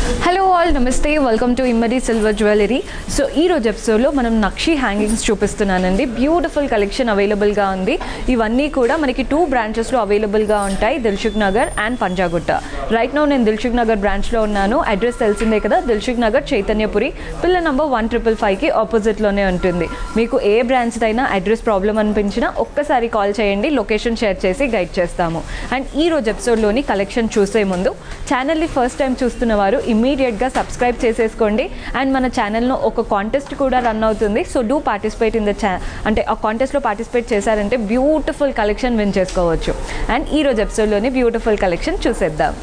hello all namaste welcome to Immadi silver jewellery so ఈ రోజు ఎపిసోడ్లో మనం నక్షి హ్యాంగింగ్స్ చూపిస్తున్నానండి బ్యూటిఫుల్ కలెక్షన్ అవైలబుల్గా ఉంది ఇవన్నీ కూడా మనకి టూ బ్రాంచెస్లో అవైలబుల్గా ఉంటాయి Dilsukh Nagar and Panjagutta right now నేను దిల్షుక్ నగర్ బ్రాంచ్లో ఉన్నాను అడ్రస్ తెలిసిందే కదా దిల్షుక్ నగర్ చైతన్యపురి పిల్ల నంబర్ వన్ ట్రిపుల్ ఫైవ్కి ఆపోజిట్లోనే ఉంటుంది మీకు ఏ బ్రాంచ్ అయినా అడ్రస్ ప్రాబ్లం అనిపించినా ఒక్కసారి కాల్ చేయండి లొకేషన్ షేర్ చేసి గైడ్ చేస్తాము అండ్ ఈ రోజు ఎపిసోడ్లోని కలెక్షన్ చూసే ముందు ఛానల్ని ఫస్ట్ టైం చూస్తున్న వారు ఇమ్మీడియట్గా సబ్స్క్రైబ్ చేసేసుకోండి అండ్ మన ఛానల్లో ఒక కాంటెస్ట్ కూడా రన్ అవుతుంది so do participate in the ఛా అంటే ఆ కాంటెస్ట్లో పార్టిసిపేట్ చేశారంటే బ్యూటిఫుల్ కలెక్షన్ విన్ చేసుకోవచ్చు అండ్ ఈ రోజు ఎపిసోడ్లోని బ్యూటిఫుల్ కలెక్షన్ చూసేద్దాం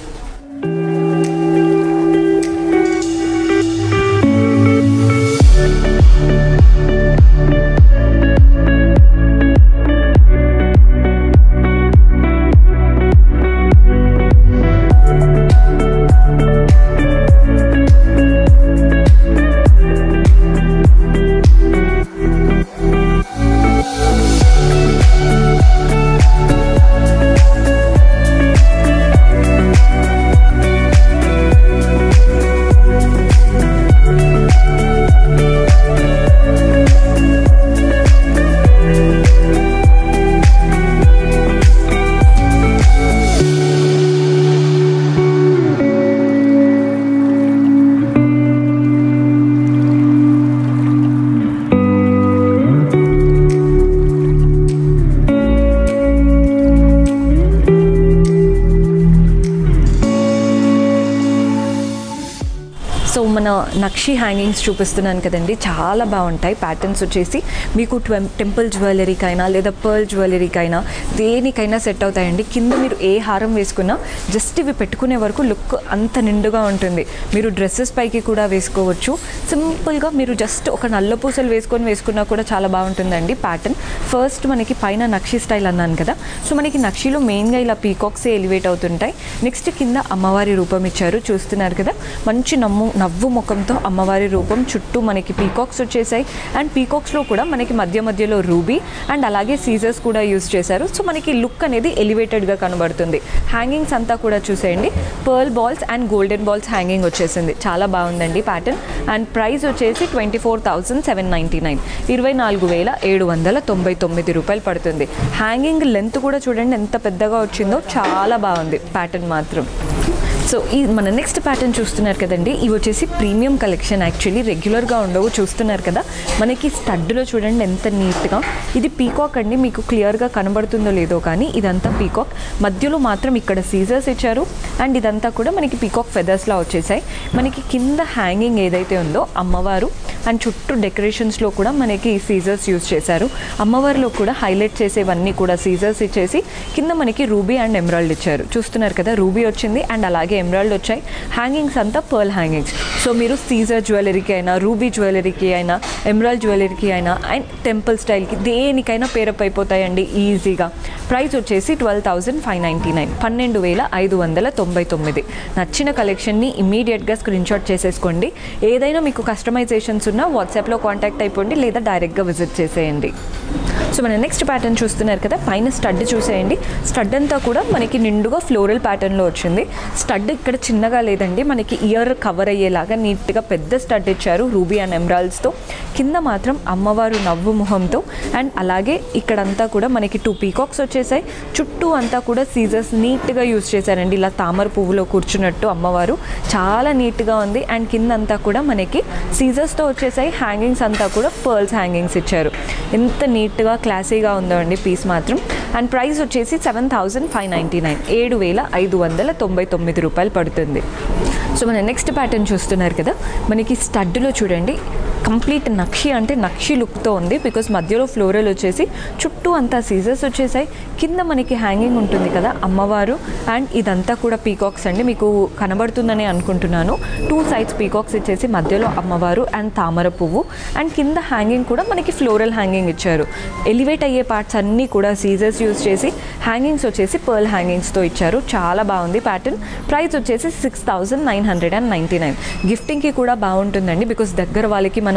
సో మన నక్షి హ్యాంగింగ్స్ చూపిస్తున్నాను కదండి చాలా బాగుంటాయి ప్యాటర్న్స్ వచ్చేసి మీకు ట్వెం టెంపుల్ జ్యువెలరీకైనా లేదా పర్ల్ జ్యువెలరీకైనా దేనికైనా సెట్ అవుతాయండి కింద మీరు ఏ హారం వేసుకున్నా జస్ట్ ఇవి పెట్టుకునే వరకు లుక్ అంత నిండుగా ఉంటుంది మీరు డ్రెస్సెస్ పైకి కూడా వేసుకోవచ్చు సింపుల్గా మీరు జస్ట్ ఒక నల్ల పూసలు వేసుకొని వేసుకున్నా కూడా చాలా బాగుంటుందండి ప్యాటర్న్ ఫస్ట్ మనకి పైన నక్షి స్టైల్ అన్నాను కదా సో మనకి నక్షిలో మెయిన్గా ఇలా పీకాక్సే ఎలివేట్ అవుతుంటాయి నెక్స్ట్ కింద అమ్మవారి రూపం ఇచ్చారు చూస్తున్నారు కదా మంచి నమ్ము నవ్వు ముఖంతో అమ్మవారి రూపం చుట్టూ మనకి పీకాక్స్ వచ్చేసాయి అండ్ పీకాక్స్లో కూడా మనకి మధ్య మధ్యలో రూబీ అండ్ అలాగే సీజర్స్ కూడా యూస్ చేశారు సో మనకి లుక్ అనేది ఎలివేటెడ్గా కనబడుతుంది హ్యాంగింగ్స్ అంతా కూడా చూసేయండి pearl balls and golden balls hanging వచ్చేసింది చాలా బాగుందండి ప్యాటర్న్ అండ్ ప్రైస్ వచ్చేసి twenty four thousand seven ninety nine ఇరవై నాలుగు వేల ఏడు వందల తొంభై తొమ్మిది రూపాయలు పడుతుంది హ్యాంగింగ్ లెంత్ కూడా చూడండి ఎంత పెద్దగా వచ్చిందో చాలా బాగుంది ప్యాటర్న్ మాత్రం సో ఈ మన నెక్స్ట్ ప్యాటర్న్ చూస్తున్నారు కదండి ఇవి వచ్చేసి ప్రీమియం కలెక్షన్ యాక్చువల్లీ రెగ్యులర్గా ఉండవు చూస్తున్నారు కదా మనకి స్టడ్లో చూడండి ఎంత నీట్గా ఇది పీకాక్ అండి మీకు క్లియర్గా కనబడుతుందో లేదో కానీ ఇదంతా పీకాక్ మధ్యలో మాత్రం ఇక్కడ సీజర్స్ ఇచ్చారు అండ్ ఇదంతా కూడా మనకి పీకాక్ ఫెదర్స్లా వచ్చేసాయి మనకి కింద హ్యాంగింగ్ ఏదైతే ఉందో అమ్మవారు అండ్ చుట్టూ డెకరేషన్స్లో కూడా మనకి సీజర్స్ యూజ్ చేశారు అమ్మవారిలో కూడా హైలైట్ చేసేవన్నీ కూడా సీజర్స్ ఇచ్చేసి కింద మనకి రూబీ అండ్ ఎమరాల్డ్ ఇచ్చారు చూస్తున్నారు కదా రూబీ వచ్చింది అండ్ అలాగే ఎమరాల్డ్ వచ్చాయి హ్యాంగింగ్స్ అంతా పర్ల్ హ్యాంగింగ్స్ సో మీరు సీజర్ జ్యువెలరీకి అయినా రూబీ జ్యువెలరీకి అయినా ఎమరాల్డ్ జ్యువెలరీకి అయినా అండ్ టెంపుల్ స్టైల్కి దేనికైనా పేరప్ అయిపోతాయండి ఈజీగా ప్రైస్ వచ్చేసి twelve thousand five ninety nine పన్నెండు వేల ఐదు వందల తొంభై తొమ్మిది నచ్చిన కలెక్షన్ని ఇమీడియట్గా స్క్రీన్ షాట్ చేసేసుకోండి ఏదైనా మీకు కస్టమైజేషన్స్ ఉన్నా వాట్సాప్లో కాంటాక్ట్ అయిపోండి లేదా డైరెక్ట్గా విజిట్ చేసేయండి సో మన నెక్స్ట్ ప్యాటర్న్ చూస్తున్నారు కదా పైన స్టడ్ చూసేయండి స్టడ్ అంతా కూడా మనకి నిండుగా ఫ్లోరల్ ప్యాటర్న్లో వచ్చింది స్టడ్ ఇక్కడ చిన్నగా లేదండి మనకి ఇయర్ కవర్ అయ్యేలాగా నీట్గా పెద్ద స్టడ్ ఇచ్చారు రూబీ అండ్ ఎమరాల్డ్స్తో కింద మాత్రం అమ్మవారు నవ్వు మొహంతో అండ్ అలాగే ఇక్కడంతా కూడా మనకి టూ పీకాక్స్ వచ్చేసాయి చుట్టూ అంతా కూడా సీజర్స్ నీట్గా యూజ్ చేశారండి ఇలా తామర పువ్వులో కూర్చున్నట్టు అమ్మవారు చాలా నీట్గా ఉంది అండ్ కింద అంతా కూడా మనకి సీజర్స్తో వచ్చేసాయి హ్యాంగింగ్స్ అంతా కూడా పర్ల్స్ హ్యాంగింగ్స్ ఇచ్చారు ఎంత నీట్గా క్లాసీగా ఉందో అండి పీస్ మాత్రం అండ్ ప్రైస్ వచ్చేసి seven thousand five ninety nine ఏడు వేల ఐదు వందల తొంభై తొమ్మిది రూపాయలు పడుతుంది సో మన నెక్స్ట్ ప్యాటర్న్ చూస్తున్నారు కదా మనకి స్టడ్లో చూడండి కంప్లీట్ నక్షి అంటే నక్షి లుక్తో ఉంది బికాస్ మధ్యలో ఫ్లోరల్ వచ్చేసి చుట్టూ అంతా సీజర్స్ వచ్చేసాయి కింద మనకి హ్యాంగింగ్ ఉంటుంది కదా అమ్మవారు అండ్ ఇదంతా కూడా పీకాక్స్ అండి మీకు కనబడుతుందని అనుకుంటున్నాను టూ సైడ్స్ పీకాక్స్ ఇచ్చేసి మధ్యలో అమ్మవారు అండ్ తామర పువ్వు అండ్ కింద హ్యాంగింగ్ కూడా మనకి ఫ్లోరల్ హ్యాంగింగ్ ఇచ్చారు ఎలివేట్ అయ్యే పార్ట్స్ అన్నీ కూడా సీజర్స్ యూస్ చేసి హ్యాంగింగ్స్ వచ్చేసి పర్ల్ హ్యాంగింగ్స్తో ఇచ్చారు చాలా బాగుంది ప్యాటర్న్ ప్రైస్ వచ్చేసి six thousand nine hundred and ninety nine గిఫ్టింగ్కి కూడా బాగుంటుందండి బికాస్ దగ్గర వాళ్ళకి మనం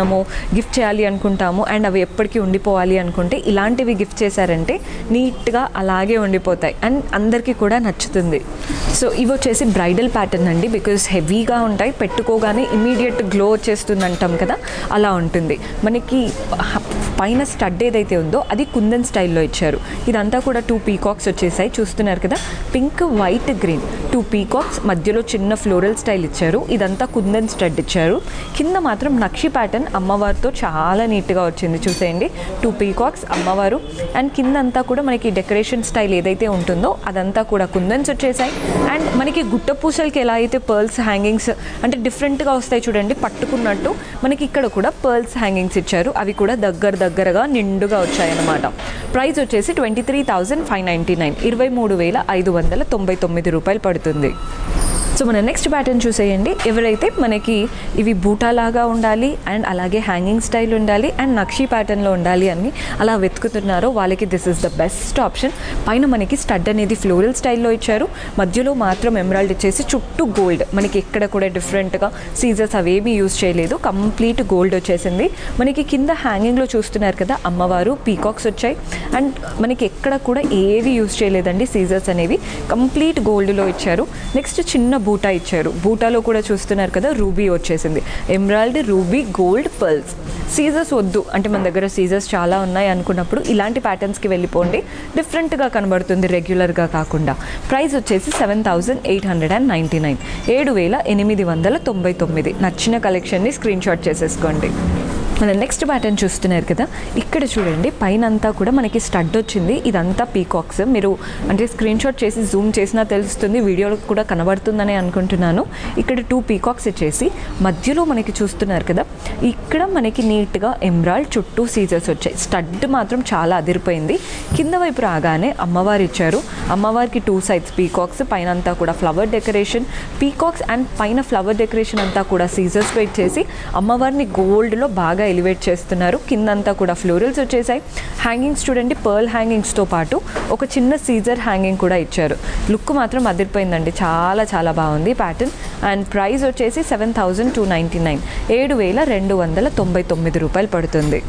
మనము గిఫ్ట్ చేయాలి అనుకుంటాము అండ్ అవి ఎప్పటికీ ఉండిపోవాలి అనుకుంటే ఇలాంటివి గిఫ్ట్ చేశారంటే నీట్గా అలాగే ఉండిపోతాయి అండ్ అందరికీ కూడా నచ్చుతుంది సో ఇవి వచ్చేసి బ్రైడల్ ప్యాటర్న్ అండి బికాస్ హెవీగా ఉంటాయి పెట్టుకోగానే ఇమీడియట్ గ్లో వచ్చేస్తుంది అంటాం కదా అలా ఉంటుంది మనకి హ- పైన స్టడ్ ఏదైతే ఉందో అది కుందన్ స్టైల్లో ఇచ్చారు ఇదంతా కూడా టూ పీకాక్స్ వచ్చేసాయి చూస్తున్నారు కదా pink white green two peacocks మధ్యలో చిన్న ఫ్లోరల్ స్టైల్ ఇచ్చారు ఇదంతా కుందన్ స్టడ్ ఇచ్చారు కింద మాత్రం నక్షి ప్యాటర్న్ అమ్మవారితో చాలా నీట్గా వచ్చింది చూసేయండి టూ పీకాక్స్ అమ్మవారు అండ్ కింద అంతా కూడా మనకి డెకరేషన్ స్టైల్ ఏదైతే ఉంటుందో అదంతా కూడా కుందన్స్ వచ్చేసాయి అండ్ మనకి గుట్ట పూసలకి ఎలా అయితే పర్ల్స్ హ్యాంగింగ్స్ అంటే డిఫరెంట్గా వస్తాయి చూడండి పట్టుకున్నట్టు మనకి ఇక్కడ కూడా పర్ల్స్ హ్యాంగింగ్స్ ఇచ్చారు అవి కూడా దగ్గర దగ్గరగా నిండుగా వచ్చాయన్నమాట ప్రైస్ వచ్చేసి twenty three thousand five ninety nine ఇరవై మూడు వేల ఐదు వందల తొంభై తొమ్మిది రూపాయలు పడుతుంది సో మన నెక్స్ట్ ప్యాటర్న్ చూసేయండి ఎవరైతే మనకి ఇవి బూటాలాగా ఉండాలి అండ్ అలాగే హ్యాంగింగ్ స్టైల్ ఉండాలి అండ్ నక్షి ప్యాటర్న్లో ఉండాలి అని అలా వెతుకుతున్నారో వాళ్ళకి this is the best option పైన మనకి స్టడ్ అనేది ఫ్లోరల్ స్టైల్లో ఇచ్చారు మధ్యలో మాత్రం ఎమరాల్డ్ ఇచ్చేసి చుట్టూ గోల్డ్ మనకి ఎక్కడ కూడా డిఫరెంట్గా సీజర్స్ అవేమీ యూజ్ చేయలేదు కంప్లీట్ గోల్డ్ వచ్చేసింది మనకి కింద హ్యాంగింగ్లో చూస్తున్నారు కదా అమ్మవారు పీకాక్స్ వచ్చాయి అండ్ మనకి ఎక్కడ కూడా ఏవి యూజ్ చేయలేదండి సీజర్స్ అనేవి కంప్లీట్ గోల్డ్లో ఇచ్చారు నెక్స్ట్ చిన్న బూటా ఇచ్చారు బూటాలో కూడా చూస్తున్నారు కదా రూబీ వచ్చేసింది ఎమరాల్డ్ రూబీ గోల్డ్ పర్ల్స్ సీజర్స్ వద్దు అంటే మన దగ్గర సీజర్స్ చాలా ఉన్నాయి అనుకున్నప్పుడు ఇలాంటి ప్యాటర్న్స్కి వెళ్ళిపోండి డిఫరెంట్గా కనబడుతుంది రెగ్యులర్గా కాకుండా ప్రైస్ వచ్చేసి seven thousand eight hundred and ninety nine ఏడు వేల ఎనిమిది వందల తొంభై తొమ్మిది నచ్చిన కలెక్షన్ని స్క్రీన్ షాట్ చేసేసుకోండి మన నెక్స్ట్ ప్యాటర్న్ చూస్తున్నారు కదా ఇక్కడ చూడండి పైన అంతా కూడా మనకి స్టడ్ వచ్చింది ఇదంతా పీకాక్స్ మీరు అంటే స్క్రీన్ షాట్ చేసి జూమ్ చేసినా తెలుస్తుంది వీడియోలో కూడా కనబడుతుందని అనుకుంటున్నాను ఇక్కడ టూ పీకాక్స్ ఇచ్చేసి మధ్యలో మనకి చూస్తున్నారు కదా ఇక్కడ మనకి నీట్గా ఎమ్రాల్డ్ చుట్టూ సీజర్స్ వచ్చాయి స్టడ్ మాత్రం చాలా అదిరిపోయింది కింద వైపు రాగానే అమ్మవారు ఇచ్చారు అమ్మవారికి టూ సైడ్స్ పీకాక్స్ పైన అంతా కూడా ఫ్లవర్ డెకరేషన్ పీకాక్స్ అండ్ పైన ఫ్లవర్ డెకరేషన్ అంతా కూడా సీజర్స్తో ఇచ్చేసి అమ్మవారిని గోల్డ్లో బాగా ఎలివేట్ చేస్తున్నారు కిందంతా కూడా ఫ్లోరల్స్ వచ్చేసాయి హ్యాంగింగ్స్ చూడండి పర్ల్ హ్యాంగింగ్స్తో పాటు ఒక చిన్న సీజర్ హ్యాంగింగ్ కూడా ఇచ్చారు లుక్ మాత్రం అదిరిపోయిందండి చాలా చాలా బాగుంది ప్యాటర్న్ అండ్ ప్రైస్ వచ్చేసి seven thousand two ninety nine ఏడు వేల రెండు వందల తొంభై తొమ్మిది రూపాయలు పడుతుంది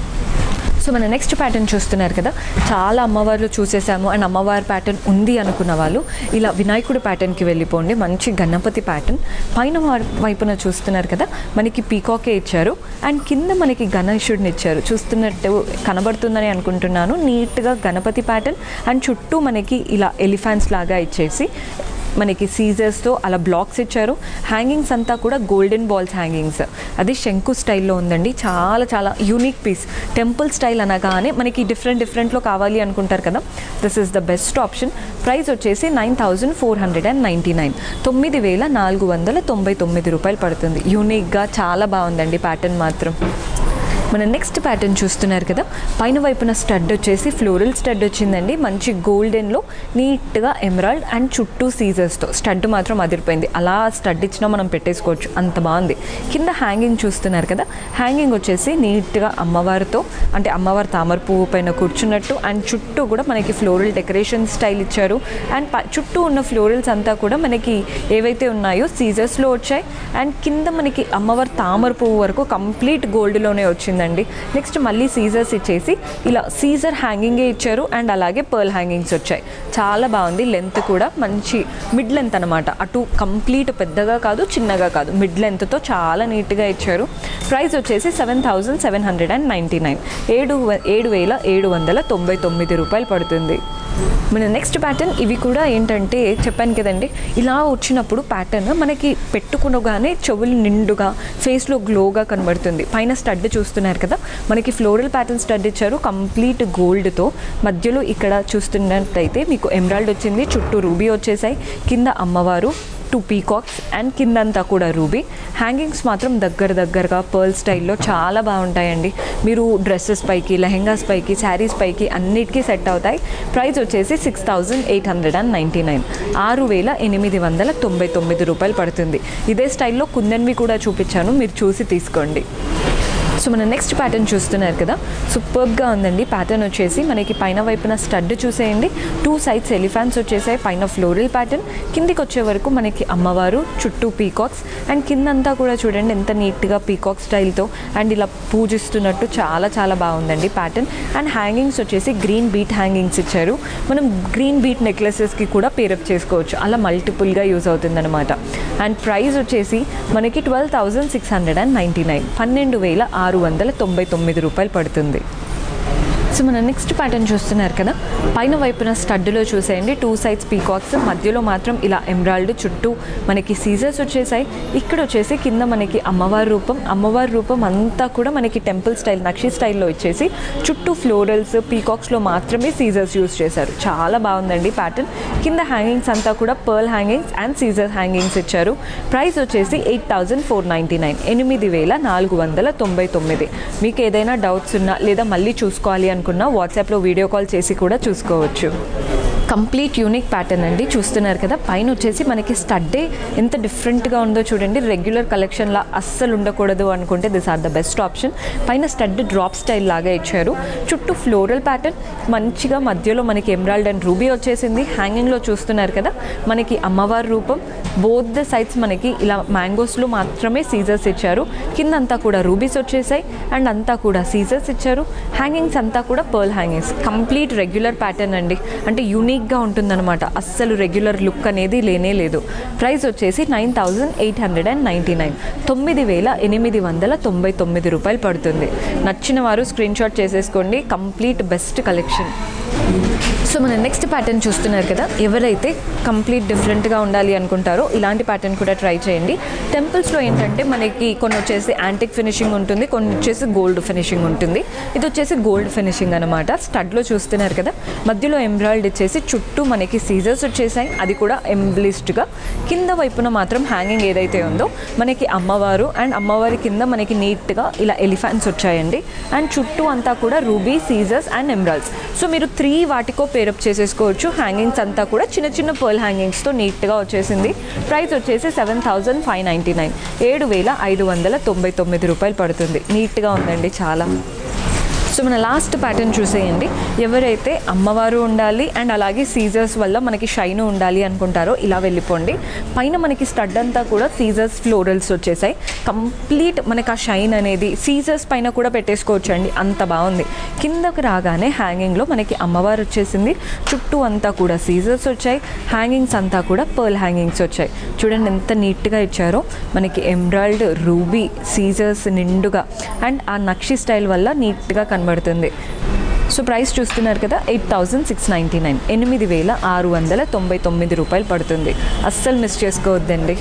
సో మన నెక్స్ట్ ప్యాటర్న్ చూస్తున్నారు కదా చాలా అమ్మవార్లు చూసేసాము అండ్ అమ్మవారి ప్యాటర్న్ ఉంది అనుకున్న వాళ్ళు ఇలా వినాయకుడి ప్యాటర్న్కి వెళ్ళిపోండి మంచి గణపతి ప్యాటర్న్ పైన వా- వైపున చూస్తున్నారు కదా మనకి పీకాకే ఇచ్చారు అండ్ కింద మనకి గణేశుడిని ఇచ్చారు చూస్తున్నట్టు కనబడుతుందని అనుకుంటున్నాను నీట్గా గణపతి ప్యాటర్న్ అండ్ చుట్టూ మనకి ఇలా ఎలిఫాంట్స్ లాగా ఇచ్చేసి మనకి సీజర్స్తో అలా బ్లాక్స్ ఇచ్చారు హ్యాంగింగ్స్ అంతా కూడా గోల్డెన్ బాల్స్ హ్యాంగింగ్స్ అది శంకు స్టైల్లో ఉందండి చాలా చాలా యూనిక్ పీస్ టెంపుల్ స్టైల్ అనగానే మనకి డిఫరెంట్ డిఫరెంట్లో కావాలి అనుకుంటారు కదా this is the best option price వచ్చేసి nine thousand four hundred and ninety nine తొమ్మిది వేల నాలుగు వందల తొంభై తొమ్మిది రూపాయలు పడుతుంది యూనిక్గా చాలా బాగుందండి ప్యాటర్న్ మాత్రం మన నెక్స్ట్ ప్యాటర్న్ చూస్తున్నారు కదా పైన వైపున స్టడ్ వచ్చేసి ఫ్లోరల్ స్టడ్ వచ్చిందండి మంచి గోల్డెన్లో నీట్గా ఎమరాల్డ్ అండ్ చుట్టూ సీజర్స్తో స్టడ్ మాత్రం అదిరిపోయింది అలా స్టడ్ ఇచ్చినా మనం పెట్టేసుకోవచ్చు అంత బాగుంది కింద హ్యాంగింగ్ చూస్తున్నారు కదా హ్యాంగింగ్ వచ్చేసి నీట్గా అమ్మవారితో అంటే అమ్మవారి తామర పువ్వు పైన కూర్చున్నట్టు అండ్ చుట్టూ కూడా మనకి ఫ్లోరల్ డెకరేషన్ స్టైల్ ఇచ్చారు అండ్ ప- చుట్టూ ఉన్న ఫ్లోరల్స్ అంతా కూడా మనకి ఏవైతే ఉన్నాయో సీజర్స్లో వచ్చాయి అండ్ కింద మనకి అమ్మవారి తామర పువ్వు వరకు కంప్లీట్ గోల్డ్లోనే వచ్చిందండి నెక్స్ట్ మళ్ళీ సీజర్స్ ఇచ్చేసి ఇలా సీజర్ హ్యాంగింగే ఇచ్చారు అండ్ అలాగే పర్ల్ హ్యాంగింగ్స్ వచ్చాయి చాలా బాగుంది లెంత్ కూడా మంచి మిడ్ లెంత్ అనమాట అటు కంప్లీట్ పెద్దగా కాదు చిన్నగా కాదు మిడ్ లెంత్తో చాలా నీట్గా ఇచ్చారు ప్రైస్ వచ్చేసి seven thousand seven hundred and ninety nine ఏడు వ- ఏడు వేల ఏడు వందల తొంభై తొమ్మిది రూపాయలు పడుతుంది మన నెక్స్ట్ ప్యాటర్న్ ఇవి కూడా ఏంటంటే చెప్పాను కదండి ఇలా వచ్చినప్పుడు ప్యాటర్న్ మనకి పెట్టుకునగానే చెవులు నిండుగా ఫేస్లో గ్లోగా కనబడుతుంది పైన స్టడ్ చూస్తున్నారు కదా మనకి ఫ్లోరల్ ప్యాటర్న్ స్టడ్ ఇచ్చారు కంప్లీట్ గోల్డ్తో మధ్యలో ఇక్కడ చూస్తున్నట్టయితే మీకు ఎమరాల్డ్ వచ్చింది చుట్టూ రూబీ వచ్చేసాయి కింద అమ్మవారు టూ పీకాక్స్ అండ్ కిందంతా కూడా రూబీ హ్యాంగింగ్స్ మాత్రం దగ్గర దగ్గరగా పర్ల్ స్టైల్లో చాలా బాగుంటాయండి మీరు డ్రెస్సెస్ పైకి లెహెంగాస్ పైకి శారీస్ పైకి అన్నిటికీ సెట్ అవుతాయి ప్రైస్ వచ్చేసి six thousand eight hundred and ninety nine ఆరు వేల ఎనిమిది వందల తొంభై తొమ్మిది రూపాయలు పడుతుంది ఇదే స్టైల్లో కుందన్వి కూడా చూపించాను మీరు చూసి తీసుకోండి సో మన నెక్స్ట్ ప్యాటర్న్ చూస్తున్నారు కదా సూపర్గా ఉందండి ప్యాటర్న్ వచ్చేసి మనకి పైన వైపున స్టడ్ చూసేయండి టూ సైడ్స్ ఎలిఫాన్స్ వచ్చేసాయి పైన ఫ్లోరల్ ప్యాటర్న్ కిందికి వచ్చే వరకు మనకి అమ్మవారు చుట్టూ పీకాక్స్ అండ్ కిందంతా కూడా చూడండి ఎంత నీట్గా పీకాక్ స్టైల్తో అండ్ ఇలా పూజిస్తున్నట్టు చాలా చాలా బాగుందండి ప్యాటర్న్ అండ్ హ్యాంగింగ్స్ వచ్చేసి గ్రీన్ బీట్ హ్యాంగింగ్స్ ఇచ్చారు మనం గ్రీన్ బీట్ నెక్లెసెస్కి కూడా పేరప్ చేసుకోవచ్చు అలా మల్టిపుల్గా యూజ్ అవుతుందన్నమాట అండ్ ప్రైస్ వచ్చేసి మనకి twelve thousand six hundred and ninety nine పన్నెండు వేల ఆరు వందల తొంభై తొమ్మిది రూపాయలు పడుతుంది సో మన నెక్స్ట్ ప్యాటర్న్ చూస్తున్నారు కదా పైన వైపున స్టడ్లో చూసేయండి టూ సైడ్స్ పీకాక్స్ మధ్యలో మాత్రం ఇలా ఎమ్రాల్డ్ చుట్టూ మనకి సీజర్స్ వచ్చేసాయి ఇక్కడ వచ్చేసి కింద మనకి అమ్మవారి రూపం అమ్మవారి రూపం అంతా కూడా మనకి టెంపుల్ స్టైల్ నక్షి స్టైల్లో వచ్చేసి చుట్టూ ఫ్లోరల్స్ పీకాక్స్లో మాత్రమే సీజర్స్ యూస్ చేశారు చాలా బాగుందండి ప్యాటర్న్ కింద హ్యాంగింగ్స్ అంతా కూడా పర్ల్ హ్యాంగింగ్స్ అండ్ సీజర్ హ్యాంగింగ్స్ ఇచ్చారు ప్రైస్ వచ్చేసి eight thousand four ninety nine ఎనిమిది వేల నాలుగు వందల తొంభై తొమ్మిది మీకు ఏదైనా డౌట్స్ ఉన్నా లేదా మళ్ళీ చూసుకోవాలి అనుకున్నా వాట్సాప్లో వీడియో కాల్ చేసి కూడా చూసుకోవచ్చు కంప్లీట్ యూనిక్ ప్యాటర్న్ అండి చూస్తున్నారు కదా పైన వచ్చేసి మనకి స్టడ్డే ఎంత డిఫరెంట్గా ఉందో చూడండి రెగ్యులర్ కలెక్షన్లా అస్సలు ఉండకూడదు అనుకుంటే this are the best option పైన స్టడ్ డ్రాప్ స్టైల్ లాగా ఇచ్చారు చుట్టూ ఫ్లోరల్ ప్యాటర్న్ మంచిగా మధ్యలో మనకి ఎమరాల్డ్ అండ్ రూబీ వచ్చేసింది హ్యాంగింగ్లో చూస్తున్నారు కదా మనకి అమ్మవారి రూపం బోత్ ద సైడ్స్ మనకి ఇలా మ్యాంగోస్లో మాత్రమే సీజర్స్ ఇచ్చారు కింద అంతా కూడా రూబీస్ వచ్చేసాయి అండ్ అంతా కూడా సీజర్స్ ఇచ్చారు హ్యాంగింగ్స్ అంతా కూడా pearl hangings complete regular pattern అండి అంటే యూనిక్గా ఉంటుందన్నమాట అస్సలు రెగ్యులర్ లుక్ అనేది లేనే లేదు ప్రైస్ వచ్చేసి nine thousand eight hundred and ninety nine తొమ్మిది వేల ఎనిమిది వందల తొంభై తొమ్మిది రూపాయలు పడుతుంది నచ్చిన వారు స్క్రీన్ షాట్ చేసేసుకోండి కంప్లీట్ బెస్ట్ కలెక్షన్ సో మన నెక్స్ట్ ప్యాటర్న్ చూస్తున్నారు కదా ఎవరైతే కంప్లీట్ డిఫరెంట్గా ఉండాలి అనుకుంటారో ఇలాంటి ప్యాటర్న్ కూడా ట్రై చేయండి టెంపుల్స్లో ఏంటంటే మనకి కొన్ని వచ్చేసి యాంటిక్ ఫినిషింగ్ ఉంటుంది కొన్ని వచ్చేసి గోల్డ్ ఫినిషింగ్ ఉంటుంది ఇది వచ్చేసి గోల్డ్ ఫినిషింగ్ అనమాట స్టడ్లో చూస్తున్నారు కదా మధ్యలో ఎంబ్రాయిడ్ ఇచ్చేసి చుట్టూ మనకి సీజర్స్ వచ్చేసాయి అది కూడా ఎంబ్లిస్డ్గా కింద వైపున మాత్రం హ్యాంగింగ్ ఏదైతే ఉందో మనకి అమ్మవారు అండ్ అమ్మవారి కింద మనకి నీట్గా ఇలా ఎలిఫాంట్స్ వచ్చాయండి అండ్ చుట్టూ అంతా కూడా రూబీ సీజర్స్ అండ్ ఎమ్రాల్డ్స్ సో మీరు త్రీ వాటికో పేరప్ చేసేసుకోవచ్చు హ్యాంగింగ్స్ అంతా కూడా చిన్న చిన్న పర్ల్ హ్యాంగింగ్స్తో నీట్గా వచ్చేసింది ప్రైస్ వచ్చేసి seven thousand five ninety nine ఏడు వేల ఐదు వందల తొంభై తొమ్మిది రూపాయలు పడుతుంది నీట్గా ఉందండి చాలా సో మన లాస్ట్ ప్యాటర్న్ చూసేయండి ఎవరైతే అమ్మవారు ఉండాలి అండ్ అలాగే సీజర్స్ వల్ల మనకి షైన్ ఉండాలి అనుకుంటారో ఇలా వెళ్ళిపోండి పైన మనకి స్టడ్ అంతా కూడా సీజర్స్ ఫ్లోరల్స్ వచ్చేసాయి కంప్లీట్ మనకి ఆ షైన్ అనేది సీజర్స్ పైన కూడా పెట్టేసుకోవచ్చు అండి అంత బాగుంది కిందకు రాగానే హ్యాంగింగ్లో మనకి అమ్మవారు వచ్చేసింది చుట్టూ అంతా కూడా సీజర్స్ వచ్చాయి హ్యాంగింగ్స్ అంతా కూడా పర్ల్ హ్యాంగింగ్స్ వచ్చాయి చూడండి ఎంత నీట్గా ఇచ్చారో మనకి ఎంబ్రాయిడ్ రూబీ సీజర్స్ నిండుగా అండ్ ఆ నక్షి స్టైల్ వల్ల నీట్గా కనబడుతుంది సో ప్రైస్ చూస్తున్నారు కదా eight thousand six ninety nine ఎనిమిది వేల ఆరు వందల తొంభై తొమ్మిది రూపాయలు పడుతుంది అస్సలు మిస్ చేసుకోవద్దండి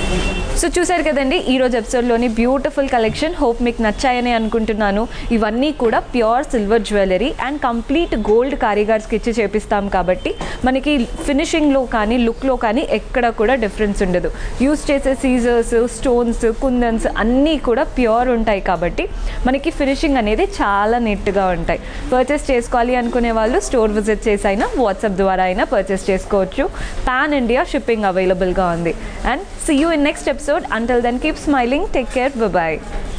సో చూశారు కదండి ఈరోజు ఎపిసోడ్లోని బ్యూటిఫుల్ కలెక్షన్ హోప్ మీకు నచ్చాయని అనుకుంటున్నాను ఇవన్నీ కూడా pure silver jewellery and complete gold కారీగర్స్కి ఇచ్చి చేపిస్తాం కాబట్టి మనకి ఫినిషింగ్లో కానీ లుక్లో కానీ ఎక్కడ కూడా డిఫరెన్స్ ఉండదు యూస్ చేసే సీజర్స్ స్టోన్స్ కుందన్స్ అన్నీ కూడా ప్యూర్ ఉంటాయి కాబట్టి మనకి ఫినిషింగ్ అనేది చాలా నీట్గా ఉంటాయి పర్చేస్ చేసుకోవాలి అనుకునే వాళ్ళు స్టోర్ విజిట్ చేసి అయినా వాట్సాప్ ద్వారా అయినా పర్చేస్ చేసుకోవచ్చు పాన్ ఇండియా షిప్పింగ్ అవైలబుల్గా ఉంది and see you in next episode until then keep smiling take care bye